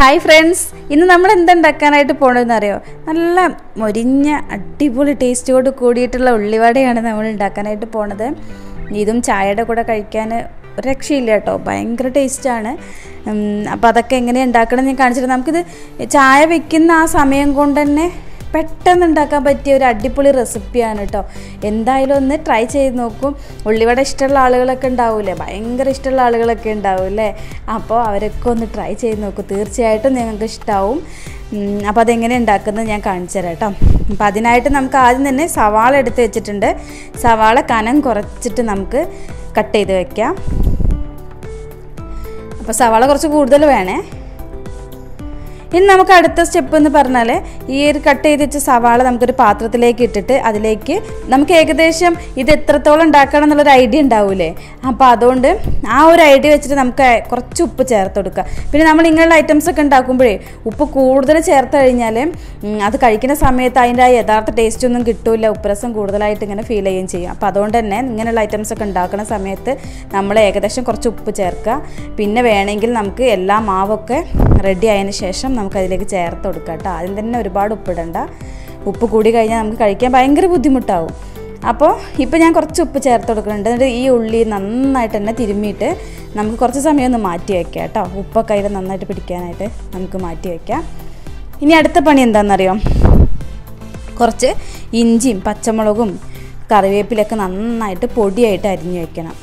hi friends ഇന്ന് നമ്മൾ എന്തുണ്ടാക്കാനായിട്ട് പോകണമെന്ന് അറിയോ നല്ല മൊരിഞ്ഞ അടിപൊളി ടേസ്റ്റോട് കൂടിയിട്ടുള്ള ഉള്ളിവടയാണ് നമ്മൾ ഉണ്ടാക്കാനായിട്ട് പോണത് ഇതും ചായയുടെ കൂടെ കഴിക്കാൻ ഒരു രക്ഷയില്ല കേട്ടോ ഭയങ്കര ടേസ്റ്റാണ് അപ്പോൾ അതൊക്കെ എങ്ങനെയാണ് ഉണ്ടാക്കണം ഞാൻ കാണിച്ചിട്ട് നമുക്കിത് ചായ വെക്കുന്ന ആ സമയം കൊണ്ട് തന്നെ പെട്ടെന്ന് ഉണ്ടാക്കാൻ പറ്റിയ ഒരു അടിപൊളി റെസിപ്പിയാണ് കേട്ടോ എന്തായാലും ഒന്ന് ട്രൈ ചെയ്ത് നോക്കും ഉള്ളിവട ഇഷ്ടമുള്ള ആളുകളൊക്കെ ഉണ്ടാവില്ലേ ഭയങ്കര ഇഷ്ടമുള്ള ആളുകളൊക്കെ ഉണ്ടാവും അല്ലേ അപ്പോൾ അവരൊക്കെ ഒന്ന് ട്രൈ ചെയ്ത് നോക്കും തീർച്ചയായിട്ടും നിങ്ങൾക്ക് ഇഷ്ടമാവും അപ്പോൾ അതെങ്ങനെ ഉണ്ടാക്കുന്നത് ഞാൻ കാണിച്ചു തരാം കേട്ടോ അപ്പോൾ അതിനായിട്ട് നമുക്ക് ആദ്യം തന്നെ സവാള എടുത്ത് വെച്ചിട്ടുണ്ട് സവാള കനം കുറച്ചിട്ട് നമുക്ക് കട്ട് ചെയ്ത് വെക്കാം അപ്പോൾ സവാള കുറച്ച് കൂടുതൽ വേണേ ഇനി നമുക്ക് അടുത്ത സ്റ്റെപ്പ് എന്ന് പറഞ്ഞാൽ ഈ ഒരു കട്ട് ചെയ്ത് വെച്ച സവാള നമുക്കൊരു പാത്രത്തിലേക്ക് ഇട്ടിട്ട് അതിലേക്ക് നമുക്ക് ഏകദേശം ഇത് എത്രത്തോളം ഉണ്ടാക്കണം എന്നുള്ളൊരു ഐഡിയ ഉണ്ടാവൂലേ അപ്പോൾ അതുകൊണ്ട് ആ ഒരു ഐഡിയ വെച്ചിട്ട് നമുക്ക് കുറച്ച് ഉപ്പ് ചേർത്ത് കൊടുക്കുക പിന്നെ നമ്മൾ ഇങ്ങനെയുള്ള ഐറ്റംസ് ഒക്കെ ഉണ്ടാക്കുമ്പോഴേ ഉപ്പ് കൂടുതൽ ചേർത്ത് കഴിഞ്ഞാൽ അത് കഴിക്കുന്ന സമയത്ത് അതിൻ്റെ ആ യഥാർത്ഥ ടേസ്റ്റ് ഒന്നും കിട്ടില്ല ഉപ്പരസം കൂടുതലായിട്ട് ഇങ്ങനെ ഫീൽ ചെയ്യുകയും ചെയ്യും അപ്പോൾ അതുകൊണ്ട് തന്നെ ഇങ്ങനെയുള്ള ഐറ്റംസ് ഒക്കെ ഉണ്ടാക്കുന്ന സമയത്ത് നമ്മൾ ഏകദേശം കുറച്ച് ഉപ്പ് ചേർക്കുക പിന്നെ വേണമെങ്കിൽ നമുക്ക് എല്ലാ മാവൊക്കെ റെഡി ആയതിന് ശേഷം നമുക്ക് അതിലേക്ക് ചേർത്ത് കൊടുക്കുക കേട്ടോ ആദ്യം തന്നെ ഒരുപാട് ഉപ്പിടണ്ട ഉപ്പ് കൂടി കഴിഞ്ഞാൽ നമുക്ക് കഴിക്കാൻ ഭയങ്കര ബുദ്ധിമുട്ടാവും അപ്പോൾ ഇപ്പോൾ ഞാൻ കുറച്ച് ഉപ്പ് ചേർത്ത് കൊടുക്കുന്നുണ്ട് എന്നിട്ട് ഈ ഉള്ളി നന്നായിട്ട് തന്നെ തിരുമ്മിയിട്ട് നമുക്ക് കുറച്ച് സമയം ഒന്ന് മാറ്റി വയ്ക്കാം കേട്ടോ ഉപ്പൊക്കെ അതിൽ നന്നായിട്ട് പിടിക്കാനായിട്ട് നമുക്ക് മാറ്റി വയ്ക്കാം ഇനി അടുത്ത പണി എന്താണെന്നറിയോ കുറച്ച് ഇഞ്ചിയും പച്ചമുളകും കറിവേപ്പിലൊക്കെ നന്നായിട്ട് പൊടിയായിട്ട് അരിഞ്ഞു വെക്കണം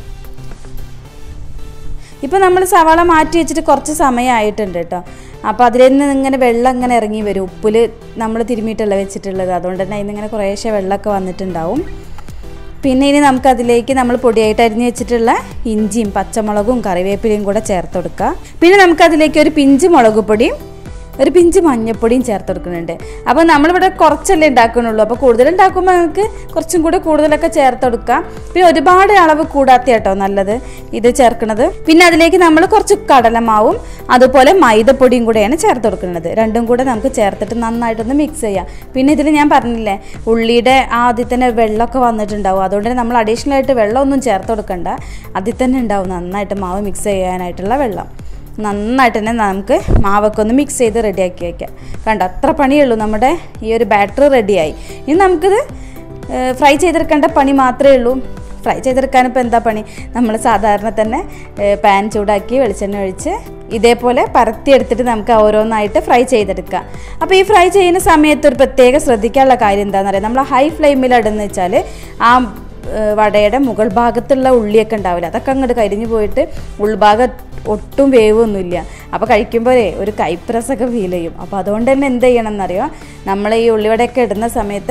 ഇപ്പോൾ നമ്മൾ സവാള മാറ്റി വെച്ചിട്ട് കുറച്ച് സമയമായിട്ടുണ്ട് കേട്ടോ അപ്പോൾ അതിൽ നിന്ന് ഇങ്ങനെ വെള്ളം ഇങ്ങനെ ഇറങ്ങി വരും ഉപ്പിൽ നമ്മൾ തിരുമ്മിയിട്ടല്ല വെച്ചിട്ടുള്ളത് അതുകൊണ്ട് തന്നെ അതിന് ഇങ്ങനെ കുറേശ്ശെ വെള്ളമൊക്കെ വന്നിട്ടുണ്ടാവും പിന്നെ ഇനി നമുക്കതിലേക്ക് നമ്മൾ പൊടിയായിട്ട് അരിഞ്ഞ് വെച്ചിട്ടുള്ള ഇഞ്ചിയും പച്ചമുളകും കറിവേപ്പിലയും കൂടെ ചേർത്ത് കൊടുക്കുക പിന്നെ നമുക്കതിലേക്ക് ഒരു പിഞ്ച് മുളക് പൊടിയും ഒരു പിഞ്ച് മഞ്ഞപ്പൊടിയും ചേർത്ത് കൊടുക്കുന്നുണ്ട് അപ്പോൾ നമ്മളിവിടെ കുറച്ചല്ലേ ഉണ്ടാക്കുന്നുള്ളൂ അപ്പോൾ കൂടുതൽ ഉണ്ടാക്കുമ്പോൾ നമുക്ക് കുറച്ചും കൂടെ കൂടുതലൊക്കെ ചേർത്ത് കൊടുക്കാം പിന്നെ ഒരുപാട് അളവ് കൂടാത്ത കേട്ടോ നല്ലത് ഇത് ചേർക്കുന്നത് പിന്നെ അതിലേക്ക് നമ്മൾ കുറച്ച് കടലമാവും അതുപോലെ മൈദപ്പൊടിയും കൂടെയാണ് ചേർത്ത് കൊടുക്കുന്നത് രണ്ടും കൂടെ നമുക്ക് ചേർത്തിട്ട് നന്നായിട്ടൊന്ന് മിക്സ് ചെയ്യാം പിന്നെ ഇതിൽ ഞാൻ പറഞ്ഞില്ലേ ഉള്ളിയുടെ ആദ്യം തന്നെ വെള്ളമൊക്കെ വന്നിട്ടുണ്ടാവും അതുകൊണ്ട് തന്നെ നമ്മൾ അഡീഷണൽ ആയിട്ട് വെള്ളമൊന്നും ചേർത്ത് കൊടുക്കണ്ട അതിൽ തന്നെ ഉണ്ടാവും നന്നായിട്ട് മാവ് മിക്സ് ചെയ്യാനായിട്ടുള്ള വെള്ളം നന്നായിട്ട് തന്നെ നമുക്ക് മാവൊക്കെ ഒന്ന് മിക്സ് ചെയ്ത് റെഡിയാക്കി വയ്ക്കാം കണ്ടോ അത്ര പണിയുള്ളൂ നമ്മുടെ ഈ ഒരു ബാറ്റർ റെഡിയായി ഇനി നമുക്കിത് ഫ്രൈ ചെയ്തെടുക്കേണ്ട പണി മാത്രമേ ഉള്ളൂ ഫ്രൈ ചെയ്തെടുക്കാൻ ഇപ്പോൾ എന്താ പണി നമ്മൾ സാധാരണ തന്നെ പാൻ ചൂടാക്കി വെളിച്ചെണ്ണ ഒഴിച്ച് ഇതേപോലെ പരത്തിയെടുത്തിട്ട് നമുക്ക് ഓരോന്നായിട്ട് ഫ്രൈ ചെയ്തെടുക്കാം അപ്പോൾ ഈ ഫ്രൈ ചെയ്യുന്ന സമയത്ത് ഒരു പ്രത്യേകം ശ്രദ്ധിക്കാനുള്ള കാര്യം എന്താണെന്ന് അറിയാം നമ്മൾ ഹൈ ഫ്ലെയിമിൽ ഇടുന്ന വെച്ചാൽ ആ വടയുടെ മുകൾ ഭാഗത്തുള്ള ഉള്ളിയൊക്കെ ഉണ്ടാവില്ല അതൊക്കെ അങ്ങോട്ട് കരിഞ്ഞു പോയിട്ട് ഉൾഭാഗം ഒട്ടും വേവൊന്നുമില്ല അപ്പോൾ കഴിക്കുമ്പോഴേ ഒരു കൈപ്രസൊക്കെ ഫീൽ ചെയ്യും അപ്പോൾ അതുകൊണ്ട് തന്നെ എന്ത് ചെയ്യണം എന്നറിയോ നമ്മൾ ഈ ഉള്ളിവടയൊക്കെ ഇടുന്ന സമയത്ത്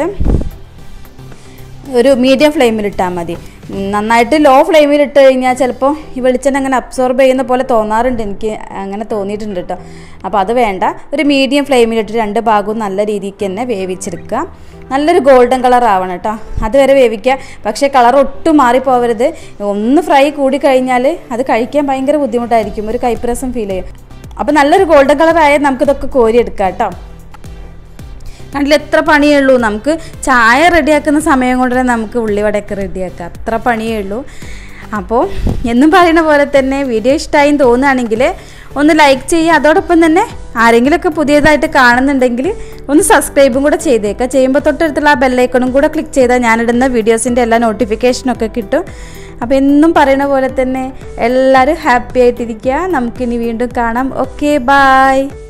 ഒരു മീഡിയം ഫ്ലെയിമിൽ ഇട്ടാൽ മതി നന്നായിട്ട് ലോ ഫ്ലെയിമിൽ ഇട്ട് കഴിഞ്ഞാൽ ചിലപ്പോൾ ഈ വെളിച്ചെണ്ണ അങ്ങനെ അബ്സോർബ് ചെയ്യുന്ന പോലെ തോന്നാറുണ്ട് എനിക്ക് അങ്ങനെ തോന്നിയിട്ടുണ്ട് കേട്ടോ അപ്പോൾ അത് വേണ്ട ഒരു മീഡിയം ഫ്ലെയിമിലിട്ട് രണ്ട് ഭാഗവും നല്ല രീതിക്ക് തന്നെ വേവിച്ചെടുക്കുക നല്ലൊരു ഗോൾഡൻ കളർ ആവണം കേട്ടോ അതുവരെ വേവിക്കുക പക്ഷേ കളർ ഒട്ടും മാറിപ്പോവരുത് ഒന്ന് ഫ്രൈ കൂടി കഴിഞ്ഞാൽ അത് കഴിക്കാൻ ഭയങ്കര ബുദ്ധിമുട്ടായിരിക്കും ഒരു കൈപ്രസം ഫീൽ ചെയ്യും അപ്പോൾ നല്ലൊരു ഗോൾഡൻ കളർ ആയാൽ നമുക്കിതൊക്കെ കോരിയെടുക്കാം കേട്ടോ കണ്ടില്ല എത്ര പണിയേ ഉള്ളൂ നമുക്ക് ചായ റെഡിയാക്കുന്ന സമയം കൊണ്ട് തന്നെ നമുക്ക് ഉള്ളിവടയൊക്കെ റെഡിയാക്കാം അത്ര പണിയേ ഉള്ളൂ അപ്പോൾ എന്നും പറയുന്ന പോലെ തന്നെ വീഡിയോ ഇഷ്ടമായി തോന്നുകയാണെങ്കിൽ ഒന്ന് ലൈക്ക് ചെയ്യുക അതോടൊപ്പം തന്നെ ആരെങ്കിലുമൊക്കെ പുതിയതായിട്ട് കാണുന്നുണ്ടെങ്കിൽ ഒന്ന് സബ്സ്ക്രൈബും കൂടെ ചെയ്തേക്കുക ചെയ്യുമ്പോൾ തൊട്ടടുത്തുള്ള ആ ബെല്ലൈക്കണും കൂടെ ക്ലിക്ക് ചെയ്താൽ ഞാനിടുന്ന വീഡിയോസിൻ്റെ എല്ലാ നോട്ടിഫിക്കേഷനൊക്കെ കിട്ടും അപ്പോൾ എന്നും പറയുന്ന പോലെ തന്നെ എല്ലാവരും ഹാപ്പി ആയിട്ടിരിക്കുക നമുക്കിനി വീണ്ടും കാണാം ഓക്കെ ബായ്